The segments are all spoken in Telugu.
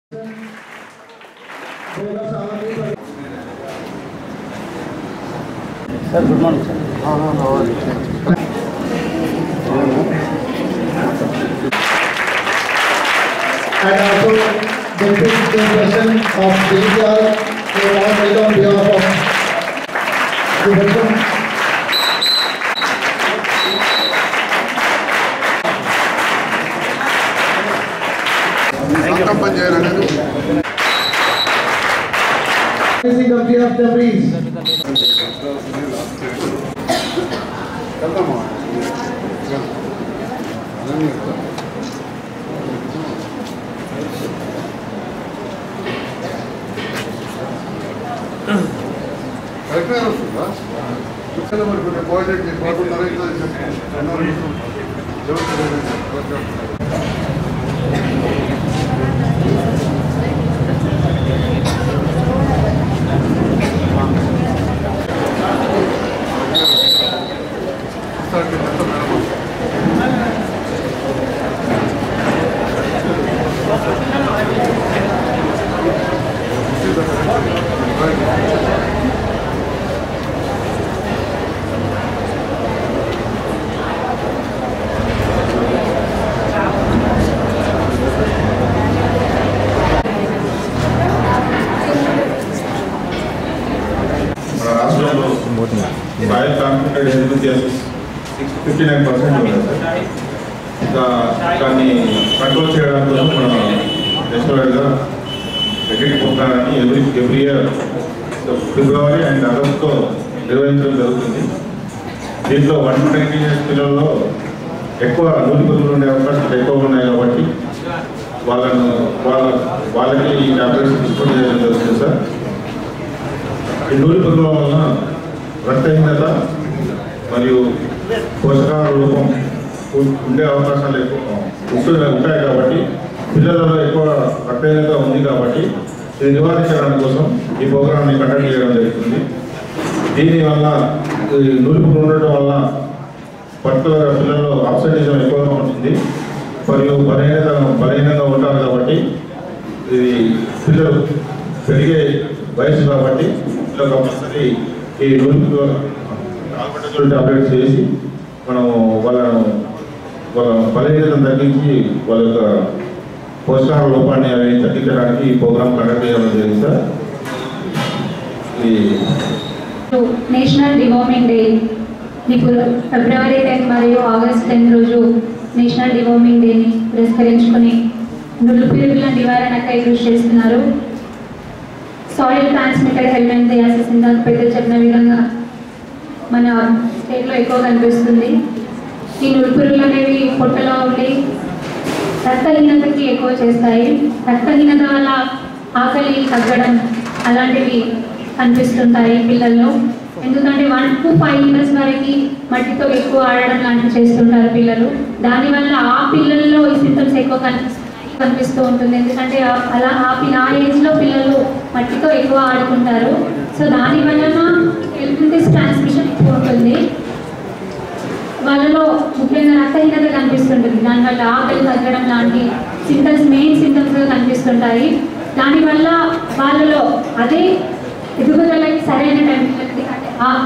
Sir good morning sir and also the fifth generation of Digital they all made on behalf of the veteran. సంకల్పం చేయాలనేది Raising of the of the breeze. వెళ్దామా అలానే కరెక్ట్గా వస్తుందా ఇక్కడ మరి కొన్ని ప్రాజెక్ట్ బాగున్నారా ఇట్లా అన్నారు ఎవరు తెలియదు. సార్ మీరు ఎంత మేడం మన రాష్ట్రంలో five confident health fifty nine percent ఉంది సార్ ఇంకా దాన్ని కంట్రోల్ చేయడానికి కోసం మన నేషనల్గా క్రికెట్ ప్రోగ్రాన్ని every every year February and ఆగస్టులో నిర్వహించడం జరుగుతుంది దీంట్లో వన్ ట్వంటీ ఇయర్స్ పిల్లల్లో ఎక్కువ నూటి పొద్దులు ఉండే అవకాశాలు ఎక్కువ ఉన్నాయి కాబట్టి వాళ్ళను వాళ్ళ వాళ్ళకి ఈ టాబ్లెట్స్ డిస్కౌంట్ చేయడం జరుగుతుంది సార్ ఈ నూనె పొందడం వలన రక్తహీనత మరియు పోషకాహార లోపం ఉ- ఉండే అవకాశాలు ఎక్కువ ఉంటు- ఉంటాయి కాబట్టి పిల్లలలో ఎక్కువ రక్తహీనత ఉంది కాబట్టి ఇది నివారించడానికి కోసం ఈ ప్రోగ్రామ్ని కండక్ట్ చేయడం జరుగుతుంది దీనివల్ల ఈ నూలుపు ఉండటం వల్ల పర్టికులర్గా పిల్లల్లో అబ్సెంటిజం ఎక్కువగా ఉంటుంది మరియు బలహీనత బలహీనంగా ఉంటారు కాబట్టి ఇది పిల్లలు పెరిగే వయసు కాబట్టి పిల్లలు కంపల్సరీ ఈ నూలుపు ఆల్బర్టల్ టాబ్లెట్స్ వేసి మనం వాళ్ళను వాళ్ళ బలహీనతను తగ్గించి వాళ్ళ యొక్క పోషకాహార లోపాన్ని అవి తగ్గించడానికి ఈ ప్రోగ్రామ్ కండక్ట్ చేయడం జరిగింది సార్ ఈ నేషనల్ డివోమింగ్ డే ఇప్పుడు ఫిబ్రవరి టెన్ మరియు ఆగస్ట్ టెన్ రోజు నేషనల్ డివోమింగ్ డేని పురస్కరించుకొని నులుపిరుగుల నివారణకై కృషి చేస్తున్నారు సాయిల్ ట్రాన్స్మిటెడ్ హెల్మెంట్ డియాసిస్ ఇందాక పెద్దలు చెప్పిన విధంగా మన స్టేట్లో ఎక్కువ కనిపిస్తుంది ఈ నులుపురుగులు అనేవి పొట్టలో ఉండి రక్తహీనతకి ఎక్కువ చేస్తాయి రక్తహీనత వల్ల ఆకలి తగ్గడం అలాంటివి కనిపిస్తుంటాయి పిల్లల్లో ఎందుకంటే వన్ టు ఫైవ్ ఇయర్స్ వరకు మట్టితో ఎక్కువ ఆడడం లాంటివి చేస్తుంటారు పిల్లలు దానివల్ల ఆ పిల్లల్లో ఈ సింటమ్స్ ఎక్కువ కనిపిస్తున్నాయి కనిపిస్తూ ఉంటుంది ఎందుకంటే ఆ- అలా ఆ పిల్ల ఆ ఏజ్లో పిల్లలు మట్టితో ఎక్కువ ఆడుకుంటారు సో దాని వలన హెల్త్ ట్రాన్స్మిషన్ ఎక్కువ ఉంటుంది వాళ్ళలో ముఖ్యంగా రక్తహీనత కనిపిస్తుంటుంది దానివల్ల ఆకలి తగ్గడం లాంటి సింటమ్స్ మెయిన్ సింటమ్స్ కనిపిస్తుంటాయి దానివల్ల వాళ్ళలో అదే ఎదుగుదలకి సరైన టైం అంటే ఆ-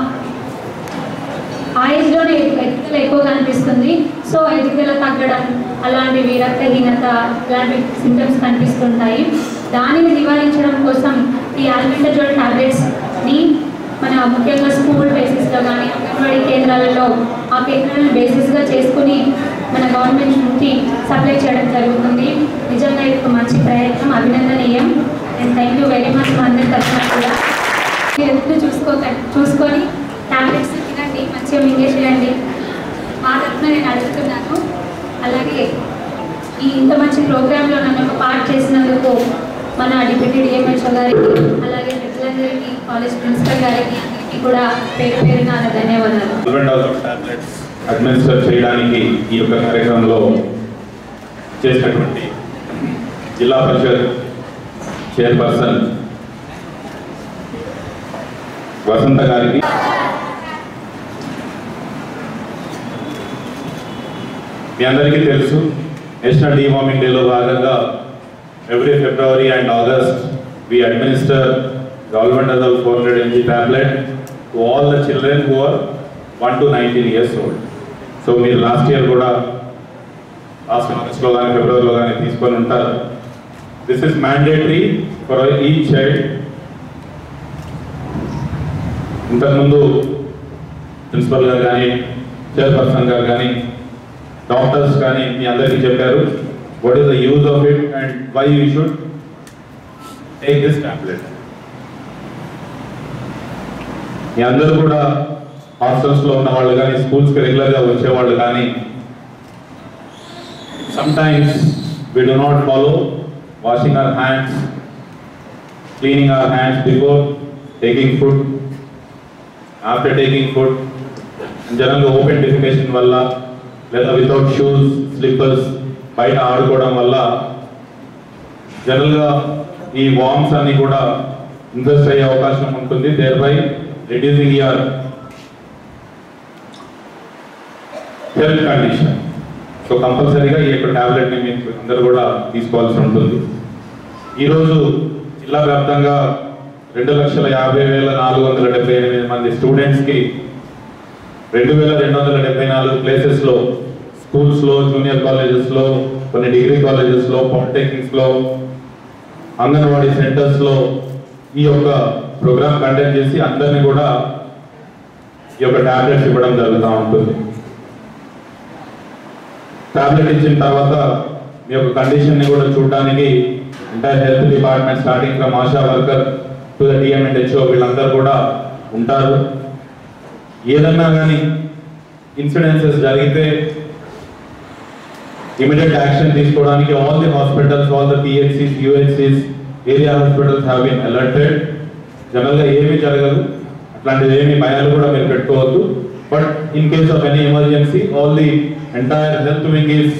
ఆ ఏజ్లోనే ఎదుగుదల ఎక్కువ కనిపిస్తుంది సో ఎదుగుదల తగ్గడం అలాంటివి రక్తహీనత ఇలాంటి సింటమ్స్ కనిపిస్తుంటాయి దానిని నివారించడం కోసం ఈ ఆల్బెండజోల్ టాబ్లెట్స్ని మన ముఖ్యంగా స్కూల్ బేసిస్లో కానీ అంగన్వాడీ కేంద్రాలలో ఆ కేంద్రాలను బేసిస్గా చేసుకుని మన గవర్నమెంట్ నుండి సప్లై చేయడం జరుగుతుంది నిజంగా ఇది ఒక మంచి ప్రయత్నం అభినందనీయం and thank you very much మా అందరి తరఫున కూడా మీరు ఎప్పుడు చూసుకోక చూసుకొని టాబ్లెట్స్ తినండి మంచిగా మింగేసి చేయండి మా తరఫున నేను అడుగుతున్నాను అలాగే ఈ ఇంత మంచి ప్రోగ్రాంలో నన్ను ఒక పార్ట్ చేసినందుకు మన డిప్యూటీ డిఎంహెచ్ఓ గారికి అలాగే పెద్దలందరికీ కాలేజ్ ప్రిన్సిపల్ గారికి అందరికీ కూడా పేరు పేరు నా ధన్యవాదాలు గవర్నమెంట్ ఆఫ్ టాబ్లెట్స్ అడ్మినిస్టర్ చేయడానికి ఈ యొక్క కార్యక్రమంలో చేసినటువంటి జిల్లా పరిషత్ చైర్పర్సన్ వసంత గారికి మీ అందరికీ తెలుసు నేషనల్ డివార్మింగ్ డేలో భాగంగా every February and August, we administer Galvandazole 400 mg tablet to all the children who are 1 to 19 years old. So మీరు లాస్ట్ ఇయర్ కూడా లాస్ట్ ఆగస్ట్లో కానీ ఫిబ్రవరిలో కానీ తీసుకొని ఉంటారు this is mandatory for each child ఇంతకుముందు ప్రిన్సిపల్ గారు కానీ చైర్పర్సన్ గారు కానీ డాక్టర్స్ కానీ మీ అందరికీ చెప్పారు what is the use of it and why you should take this tablet మీ అందరూ కూడా హాస్టల్స్లో ఉన్న వాళ్ళు కానీ స్కూల్స్కి రెగ్యులర్గా వచ్చేవాళ్ళు కానీ sometimes we do not follow washing our hands, cleaning our hands before taking food, after taking food, జనరల్గా ఓపెన్ డెఫికేషన్ వల్ల లేదా వితౌట్ షూస్ స్లిప్పర్స్ బయట ఆడుకోవడం వల్ల జనరల్గా ఈ వామ్స్ అన్ని కూడా ఇన్ఫెస్ట్ అయ్యే అవకాశం ఉంటుంది there by reducing your health condition so కంపల్సరీగా ఈ యొక్క టాబ్లెట్ని మీకు అందరూ కూడా తీసుకోవాల్సి ఉంటుంది ఈరోజు జిల్లా వ్యాప్తంగా రెండు లక్షల యాభై వేల నాలుగు వందల డెబ్బై ఎనిమిది మంది స్టూడెంట్స్కి రెండు వేల రెండు వందల డెబ్బై నాలుగు ప్లేసెస్లో స్కూల్స్లో జూనియర్ కాలేజెస్లో కొన్ని డిగ్రీ కాలేజెస్లో పాలిటెక్నిక్స్లో అంగన్వాడీ సెంటర్స్లో ఈ యొక్క ప్రోగ్రామ్ కండక్ట్ చేసి అందరినీ కూడా ఈ యొక్క టాబ్లెట్స్ ఇవ్వడం జరుగుతూ ఉంటుంది టాబ్లెట్ ఇచ్చిన తర్వాత మీ యొక్క కండిషన్ని కూడా చూడడానికి entire health department starting from Asha worker to the DM and HO వీళ్ళందరూ కూడా ఉంటారు ఏదన్నా కానీ ఇన్సిడెన్సెస్ జరిగితే ఇమీడియట్ యాక్షన్ తీసుకోవడానికి all the hospitals all the PHCs UHCs area hospitals have been alerted జనరల్గా ఏమీ జరగదు అట్లాంటిది ఏమీ భయాలు కూడా మీరు పెట్టుకోవద్దు but in case of any emergency all the entire health wing is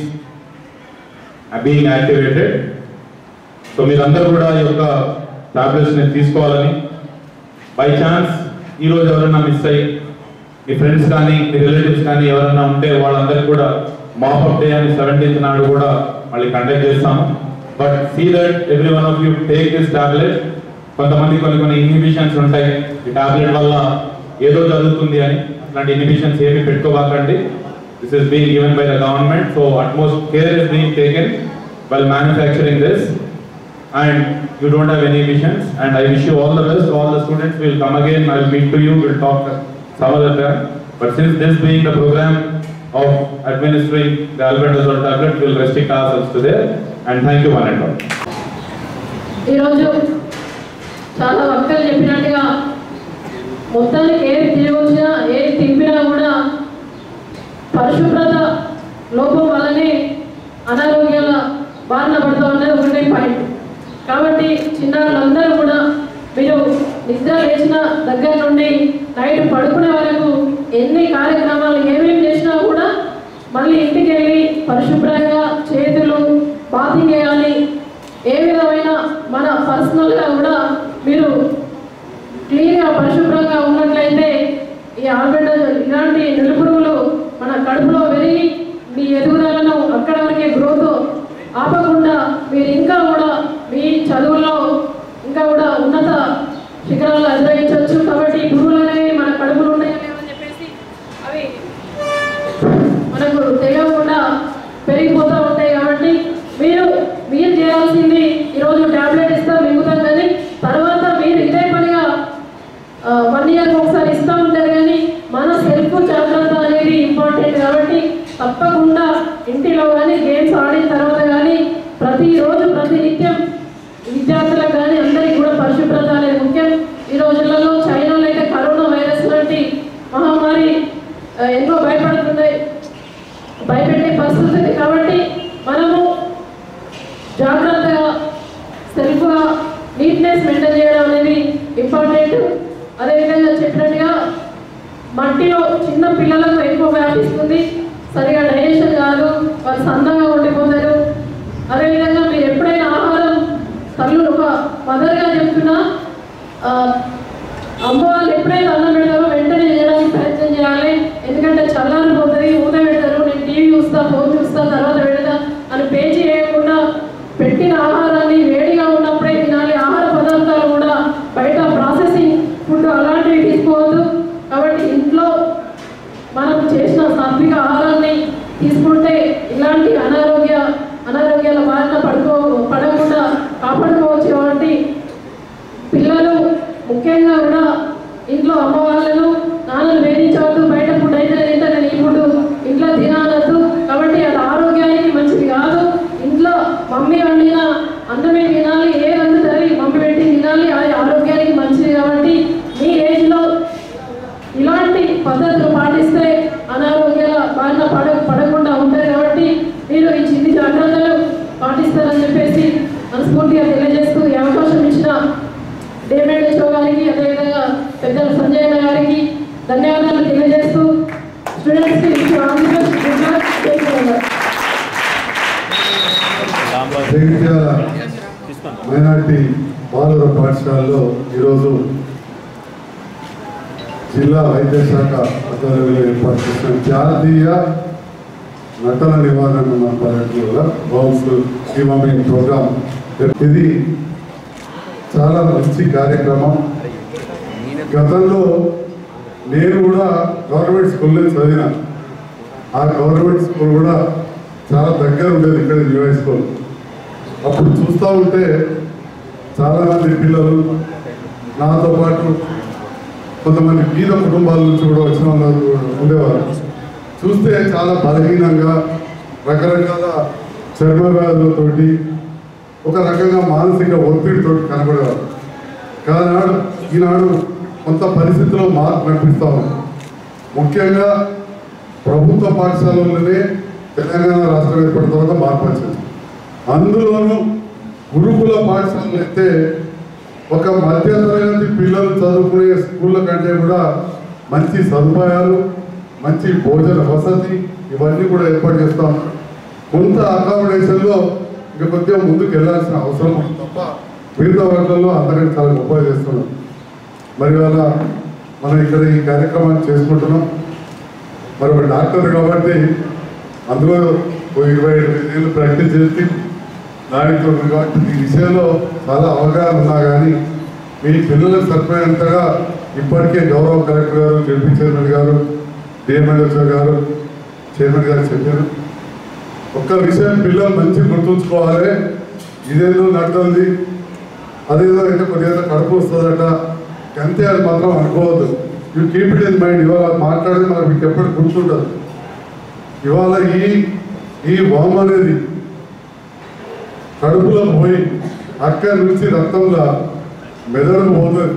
being activated so మీరందరూ కూడా ఈ యొక్క టాబ్లెట్స్ని తీసుకోవాలని బై ఛాన్స్ ఈరోజు ఎవరైనా మిస్ అయ్యి మీ ఫ్రెండ్స్ కానీ మీ రిలేటివ్స్ కానీ ఎవరైనా ఉంటే వాళ్ళందరికీ కూడా మాపప్ డే అని సెవెంటీన్త్ నాడు కూడా మళ్ళీ కండక్ట్ చేస్తాము but see that every one of you take this tablet కొంతమంది కొన్ని కొన్ని ఇన్హిబిషన్స్ ఉంటాయి ఈ టాబ్లెట్ వల్ల ఏదో జరుగుతుంది అని అట్లాంటి ఇన్హిబిషన్స్ ఏమి పెట్టుకోవాకండి this is being given by the government so utmost care is being taken while manufacturing this and you don't have any missions and I wish you all the best all the students will come again I will meet to you we'll talk some other time but since this being the program of administering the albendazole tablet we'll restrict ourselves to there and thank you one and all ఈరోజు చాలా వక్తలు చెప్పినట్టుగా మొత్తానికి ఏది తిరిగి వచ్చినా ఏది తింపినా కూడా పరిశుభ్రత లోపం వల్లనే అనారోగ్యాల బారిన పడుతూ ఉన్నది ఒకటే పాయింట్ కాబట్టి చిన్నారులందరూ కూడా మీరు నిద్ర లేచిన దగ్గర నుండి నైట్ పడుకునే వరకు ఎన్ని కార్యక్రమాలు ఏమేమి చేసినా కూడా మళ్ళీ ఇంటికి వెళ్ళి పరిశుభ్రంగా చేతులు బాతింగ్ చేయాలి ఏ విధమైన మన పర్సనల్గా కూడా మీరు క్లీన్గా పరిశుభ్రంగా ఉన్నట్లయితే ఈ ఆల్బెండల్ ఇలాంటి నిలుపురుగులు మన కడుపులో పెరిగి మీ ఎదుగుదలను అక్కడ వరకే గ్రోత్ ఆపకుండా మీరు ఇంకా కూడా మీ చదువుల్లో ఇంకా కూడా ఉన్నత శిఖరాలు అధిరోహించవచ్చు కాబట్టి ఈ పురుగులు అనేవి మన కడుపులో ఉన్నాయో లేవని చెప్పేసి అవి మనకు తెలియకుండా పెరిగిపోతూ ఉంటాయి కాబట్టి మీరు మీరు చేయాల్సింది ఈరోజు టాబ్లెట్ ఇస్తాం మింగుతాం కానీ తర్వాత మీరు ఇదే పనిగా వన్ ఇయర్ ఒకసారి ఇస్తూ ఉంటారు కానీ మన సెల్ఫ్ జాగ్రత్త అనేది ఇంపార్టెంట్ కాబట్టి తప్పకుండా ఇంటిలో కానీ గేమ్స్ ఆడిన తర్వాత కానీ ప్రతిరోజు ప్రతినిత్యం విద్యార్థులకు కానీ అందరికీ కూడా పరిశుభ్రత అనేది ముఖ్యం ఈ రోజులలో చైనాలో అయితే కరోనా వైరస్ లాంటి మహమ్మారి ఆ, ఎన్నో భయపడుతున్నాయి భయపెట్టే పరిస్థితి ఉంది కాబట్టి మనము జాగ్రత్తగా సెల్ఫ్గా నీట్నెస్ మెయింటైన్ చేయడం అనేది ఇంపార్టెంట్ అదేవిధంగా చెప్పినట్టుగా మట్టిలో చిన్న పిల్లలకు ఎక్కువ వ్యాపిస్తుంది సరిగా డైజెషన్ కాదు వారు సన్నగా ఉండిపోతారు అదేవిధంగా మీరు ఎప్పుడైనా ఆహారం తల్లు ఒక మదర్గా చెప్తున్నా ఆ, అమ్మ వాళ్ళు ఎప్పుడైతే అన్నం పెడతారో వెంటనే చేయడానికి ప్రయత్నం చేయాలి ఎందుకంటే చల్లారిపోతుంది ఊత పెడతారు నేను టీవీ చూస్తా ఫోన్ చూస్తా తర్వాత పెడతా అని పేచి చేయకుండా పెట్టిన ఆహారాన్ని వేడిగా ఉన్నప్పుడే తినాలి ఆహార పదార్థాలు కూడా బయట ప్రాసెసింగ్ ఫుడ్ అలాంటివి తీసుకోవద్దు కాబట్టి ఇంట్లో మనం చేసిన సాత్విక ఆహారాన్ని తీసుకుంటే ఇలాంటి అనారోగ్య అనారోగ్యాల బారిన పడుకో పడకుండా కాపాడుకోవచ్చు కాబట్టి పిల్లలు ముఖ్యంగా కూడా ఇంట్లో అమ్మ వాళ్ళను నాన్నలు వేధించవద్దు బయట ఫుడ్ అయితే తింటే నేను ఈ ఫుడ్ ఇంట్లో తినవద్దు కాబట్టి అది ఆరోగ్యానికి మంచిది కాదు ఇంట్లో మమ్మీ వండిన అన్నమే తినాలి ఏ వండుతుంది మమ్మీ పెట్టి తినాలి అది ఆరోగ్యానికి మంచిది కాబట్టి మీ ఏజ్లో ఇలాంటి పద్ధతులు పాటిస్తే అనారోగ్యాల బారిన పడ పడకుండా ఉంటారు కాబట్టి మీరు ఈ చిన్ని జాగ్రత్తలు పాటిస్తారని చెప్పేసి మనస్ఫూర్తిగా తెలియజేస్తూ ఈ అవకాశం ఇచ్చిన డేమేడ్ షో గారికి అదేవిధంగా పెద్దల సంజయ్ అన్న గారికి ధన్యవాదాలు తెలియజేస్తూ స్టూడెంట్స్కి జగిత్యాల మైనార్టీ బాలుర పాఠశాలలో ఈరోజు జిల్లా వైద్య శాఖ ఆధ్వర్యంలో ఏర్పాటు చేసిన జాతీయ నటన నివారణ పర్యటనల బౌన్స్ స్కీమింగ్ ప్రోగ్రామ్ ఇది చాలా మంచి కార్యక్రమం గతంలో నేను కూడా గవర్నమెంట్ స్కూల్లో చదివిన ఆ గవర్నమెంట్ స్కూల్ కూడా చాలా దగ్గర ఉండేది ఇక్కడ న్యూఐ స్కూల్ అప్పుడు చూస్తూ ఉంటే చాలామంది పిల్లలు నాతో పాటు కొంతమంది బీద కుటుంబాల నుంచి కూడా వచ్చిన వాళ్ళు ఉండేవారు చూస్తే చాలా బలహీనంగా రకరకాల చర్మ వ్యాధులతోటి ఒక రకంగా మానసిక ఒత్తిడితో కనబడేవారు కానాడు ఈనాడు కొంత పరిస్థితిలో మార్పు కనిపిస్తా ఉంది ముఖ్యంగా ప్రభుత్వ పాఠశాలలోనే తెలంగాణ రాష్ట్రం ఏర్పడిన తర్వాత మార్పు వచ్చింది అందులోనూ గురుకుల పాఠశాలలు అయితే ఒక మధ్యతరగతి పిల్లలు చదువుకునే స్కూళ్ళ కంటే కూడా మంచి సదుపాయాలు మంచి భోజన వసతి ఇవన్నీ కూడా ఏర్పాటు చేస్తాం కొంత అకామిడేషన్లో ఇంకా కొద్దిగా ముందుకు వెళ్ళాల్సిన అవసరం ఉంది తప్ప మిగతా వాటిల్లో అందరికీ చాలా గొప్పగా చేస్తున్నాం మరి వాళ్ళ మనం ఇక్కడ ఈ కార్యక్రమాన్ని చేసుకుంటున్నాం మరి ఒక డాక్టర్ కాబట్టి అందులో ఓ ఇరవై ఐదు ఏళ్ళు ప్రాక్టీస్ చేసి దానితో కాబట్టి ఈ విషయంలో చాలా అవగాహన ఉన్నా కానీ మీ పిల్లలకు సరిపోయేంతగా ఇప్పటికే గౌరవ కలెక్టర్ గారు జడ్పీ చైర్మన్ గారు డిఎంఎల్ఎస్ఓ గారు చైర్మన్ గారు చెప్పారు ఒక్క విషయం పిల్లలు మంచి గుర్తుంచుకోవాలి ఇదేదో నడుతుంది అదేదో అయితే కొద్దిగా కడుపు వస్తుందట అంతే అది మాత్రం అనుకోవద్దు you keep it in mind ఇవాళ మాట్లాడేది మనకు మీకు ఎప్పుడు గుర్తుండదు ఇవాళ ఈ ఈ వామ్ అనేది కడుపులో పోయి అక్కడి నుంచి రక్తంలో మెదడు పోతుంది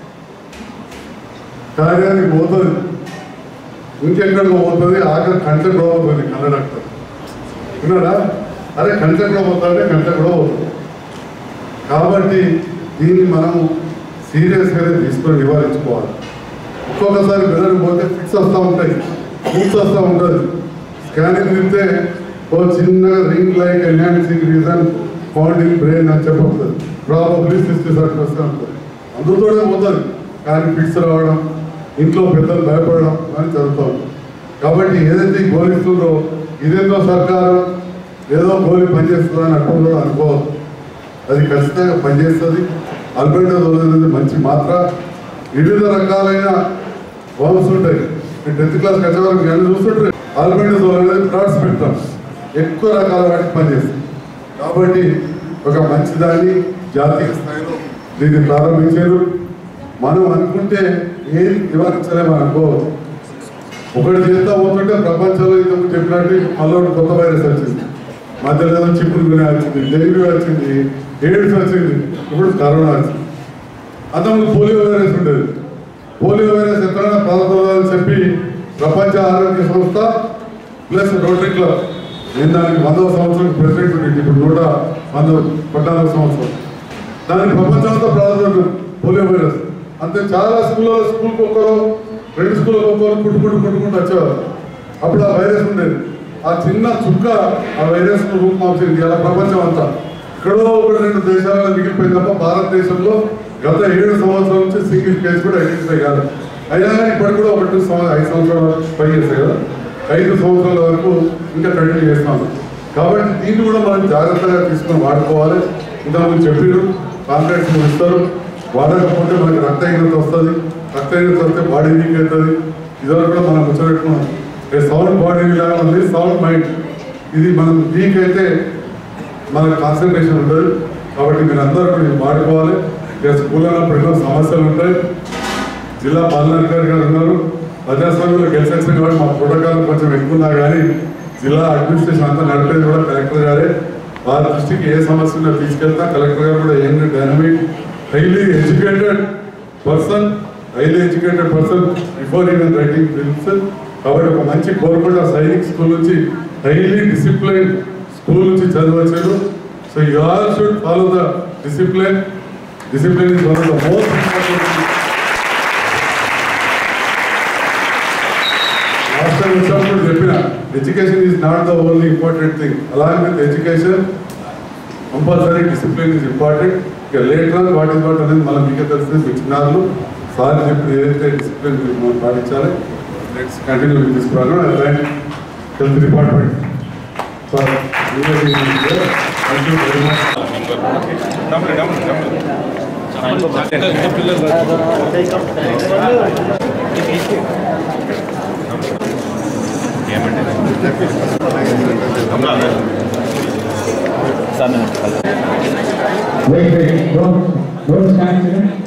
కార్యానికి పోతుంది ఇంకెక్కడికి పోతుంది ఆఖరి కంట కూడా పోతుంది కన్న డాక్టర్ విన్నారా అరే కంట కూడా పోతుందంటే కంట కూడా పోతుంది కాబట్టి దీన్ని మనం సీరియస్గానే తీసుకొని నివారించుకోవాలి ఒక్కొక్కసారి మెదడు పోతే ఫిక్స్ వస్తూ ఉంటాయి ఫుడ్స్ వస్తూ ఉంటుంది స్కానింగ్ తింటే ఓ చిన్నగా ring like enhancing lesion found in brain అని చెప్పబడుతుంది ప్రాబబ్లీ సిక్స్టీ సెవెన్ పర్సెంట్ ఉంటుంది అందుతోనే పోతుంది కానీ ఫిక్స్ రావడం ఇంట్లో పెద్దలు భయపడడం అని జరుగుతాం కాబట్టి ఏదైతే ఈ గోల్ ఇస్తుందో ఇదేందో సర్కారు ఏదో గోలి పనిచేస్తుందో అని అనుకుందో అనుకోవద్దు అది ఖచ్చితంగా పనిచేస్తుంది అల్బెండోజోల్ అనేది మంచి మాత్ర వివిధ రకాలైన వామ్స్ ఉంటాయి మీరు టెన్త్ క్లాస్కి వచ్చే వరకు నేను చూస్తుంటారు ఆల్బెండోజోల్ అనేది బ్రాడ్ స్పెక్ట్రమ్ ఎక్కువ రకాల వాటికి పనిచేస్తుంది కాబట్టి ఒక మంచి దాన్ని జాతీయ స్థాయిలో దీన్ని ప్రారంభించారు మనం అనుకుంటే ఏది నివారించలేమని అనుకోవద్దు ఒకటి చేస్తా పోతుంటే ప్రపంచంలో ఇంతకు చెప్పినట్టు మళ్ళీ ఒకటి కొత్త వైరస్ వచ్చింది మధ్యలో ఏదో చిక్కుడు గురి వచ్చింది డెంగ్యూ వచ్చింది ఎయిడ్స్ వచ్చింది ఇప్పుడు కరోనా వచ్చింది అంతకుముందు పోలియో వైరస్ ఉండేది పోలియో వైరస్ ఎక్కడైనా ప్రారంభమని చెప్పి ప్రపంచ ఆరోగ్య సంస్థ ప్లస్ రోటరీ క్లబ్ నేను దానికి వందవ సంవత్సరం ప్రెసిడెంట్ ఉండింది ఇప్పుడు నూట వంద పద్నాలుగు సంవత్సరం దానికి ప్రపంచంతో ప్రారంభం పోలియో వైరస్ అంతే చాలా స్కూల్లో స్కూల్కి ఒకరు రెండు స్కూళ్ళకి ఒకరు కుట్టుకుంటూ కుట్టుకుంటూ వచ్చేవారు అప్పుడు ఆ వైరస్ ఉండేది ఆ చిన్న చుక్క ఆ వైరస్ రూపమాపింది అలా ప్రపంచం అంతా ఇక్కడో ఒకటి రెండు దేశాలలో మిగిలిపోయింది తప్ప భారతదేశంలో గత ఏడు సంవత్సరాల నుంచి సింగిల్ కేసు కూడా ఐడెంటిఫై కాదు అయినా కానీ ఇప్పటికి కూడా ఒకటి సంవ- ఐదు సంవత్సరాల పై చేస్తాయి కదా ఐదు సంవత్సరాల వరకు ఇంకా కంటిన్యూ చేస్తాము కాబట్టి దీన్ని కూడా మనం జాగ్రత్తగా తీసుకొని వాడుకోవాలి ఇంతకుముందు చెప్పారు కాంట్రాక్ట్స్ ఇస్తారు వాడకపోతే మనకి రక్తహీనత వస్తుంది రక్తహీనత వస్తే బాడీ వీక్ అవుతుంది ఇదివరకు కూడా మనం ముచ్చబెట్టుకున్నాం సౌండ్ బాడీ లాగా ఉంది సౌండ్ మైండ్ ఇది మనం వీక్ అయితే మనకు కాన్సన్ట్రేషన్ ఉంటుంది కాబట్టి మీరు అందరూ కూడా ఇది వాడుకోవాలి ఇక స్కూల్ అన్నప్పుడు ఎన్నో సమస్యలు ఉంటాయి జిల్లా పాలనాధికారి గారు ఉన్నారు ప్రజాస్వామ్యంలో గెలిచేసిన కాబట్టి మా ప్రోటోకాల్ కొంచెం ఎక్కువ ఉన్నా కానీ జిల్లా అడ్మినిస్ట్రేషన్ అంతా నడిపేది కూడా కలెక్టర్ గారే వారి దృష్టికి ఏ సమస్య ఉన్నా తీసుకెళ్తా కలెక్టర్ గారు కూడా young dynamic highly educated person highly educated person before even writing films కాబట్టి ఒక మంచి కోరుకుంట సైనిక్ స్కూల్ నుంచి హైలీ డిసిప్లైన్ స్కూల్ నుంచి చదివచ్చారు so you all should follow the discipline discipline is one of the most important last time వచ్చినప్పుడు చెప్పిన education is not the only important thing along with education compulsory discipline is important ఇక later on what is what అనేది మనం మీకే తెలిసింది మీ చిన్నారులు సార్ చెప్పిన ఏదైతే డిసిప్లిన్ మనం పాటించాలి let's continue with this programme I thank health department for thank you very much Wait, wait, don't, don't stand here.